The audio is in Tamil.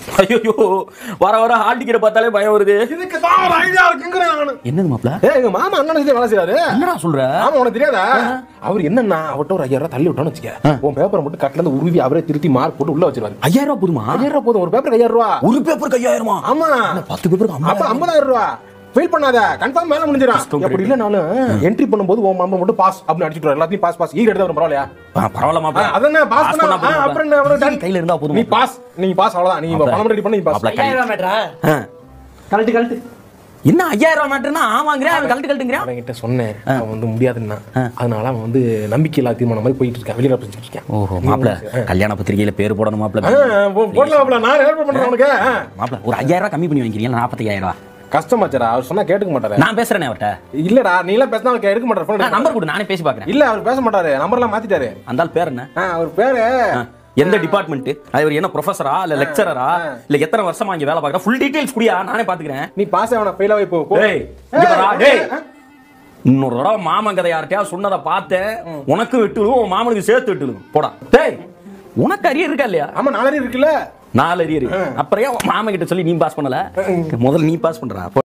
ஐயோ வர வர ஹால் டிக்கெட் பார்த்தாலே பயம் வருது இதுக்கு தான் ஒரு ஐடியா இருக்குங்கிறேன் நானு என்னது மாப்ள ஏய் எங்க மாமா அண்ணன் இதுல வேலை செய்றாரு என்னடா சொல்ற ஆமா உனக்கு தெரியாதா அவர் என்னன்னா அவர்ட்ட ஒரு ஐயாயிரம் ரூபாய் தள்ளி விட்டோம்னு வச்சுக்க உன் பேப்பரை மட்டும் கட்டில இருந்து உருவி அவரே திருத்தி மார்க் போட்டு உள்ள வச்சிருவாரு ஐயாயிரம் ரூபாய் போதுமா ஐயாயிரம் ரூபாய் போதும் ஒரு பேப்பர் ஐயாயிரம் ரூபா ஒரு பேப்பருக்கு ஐயாயிரமா ஆமா என்ன, பத்து பேப்பருக்கு அப்ப ஐம்பதாயிரம் ஐம்பதாயிரம் ரூபா ஃபெயில் பண்ணாத கன்ஃபார்ம் மேல முடிஞ்சிடும் Discount அப்படி rate. இல்லனாலும் என்ட்ரி பண்ணும்போது உன் மாமா மட்டும் பாஸ் அப்படின்னு அடிச்சிட்டு எல்லாத்தையும் பாஸ் பாஸ் ஈ எடுத்தா வரும் பரவாயில்லையா ஆ, பரவாயில்ல மாப்ள ஆ, அதானே பாஸ் Pass பண்ணா பண்ணா போதும் ஆ, அப்புறம் என்ன அவ்வளவு மாப்ள. கையில இருந்தா போதும் நீ பாஸ் நீ பாஸ் அவ்வளவுதான் நீ மாப்ள. பணம் ரெடி பண்ணி நீ பாஸ் மாப்ள, கை- ஐயாயிரம் ரூபா மேட்ரா ஆ. கழட்டு கழட்டு என்ன ஐயாயிரம் ரூபாய் மாட்டுனா ஆமாங்கிறேன் அவன் கழட்டு கழட்டுங்கிறான் அவன்கிட்ட சொன்னேன் அவன் வந்து முடியாதுன்னா அதனால அவன் வந்து நம்பிக்கை இல்லா தீர்மானம் மாதிரி போயிட்டு இருக்கான் வெளியில பிரச்சனை இருக்கேன் ஓஹோ மாப்ள கல்யாண பத்திரிகையில பேர் போடணும் மாப்ள போடலாம் நான் ஹெல்ப் பண்றேன் உனக்கு ஆ. மாப்ள ஒரு ஐயாயிரம் ரூபாய் கம்மி பண்ணி வாங்கிக்கிறீங்க நாற்பத்தி ஐயாயிரம் ரூபாய் கஷ்டமாச்சரா அவர் சொன்னா கேட்டுக்க மாட்டாரு நான் பேசுறேனே அவர்கிட்ட இல்லடா நீ எல்லாம் பேசினா அவருக்கு எடுக்க மாட்டாரு phone எடுக்க நம்பர் கொடு நானே பேசி பார்க்கறேன் இல்ல அவர் பேச மாட்டாரு நம்பர்லாம் மாத்திட்டாரு அந்த ஆள் பேர் என்ன ஆ, அவர் பேரு ஆ, எந்த டிபார்ட்மெண்ட் அவர் என்ன ப்ரொஃபஸரா இல்ல லெக்சரரா இல்ல எத்தனை வருஷமா இங்க வேலை பார்க்கறா ஃபுல் டீடைல்ஸ் குடியா நானே பாத்துக்கிறேன் நீ பாஸ் ஆகணும் ஃபெயில் ஆகி போ போ. டேய் இங்க ஏய், வரா, டேய் ஆ, இன்னொரு தடவை மாமன் கதை யார்கிட்டயா சொன்னதை பார்த்தேன் உனக்கு வெட்டுலும் உன் மாமனுக்கு சேர்த்து வெட்டுலும் போடா டேய் உனக்கு அரியர் இருக்கா இல்லையா ஆமா நாலரை இருக்குல்ல நாலு அரியர் அப்புறம் ஏன் உன் மாமன் கிட்ட சொல்லி நீ பாஸ் பண்ணல முதல்ல நீ பாஸ் பண்றா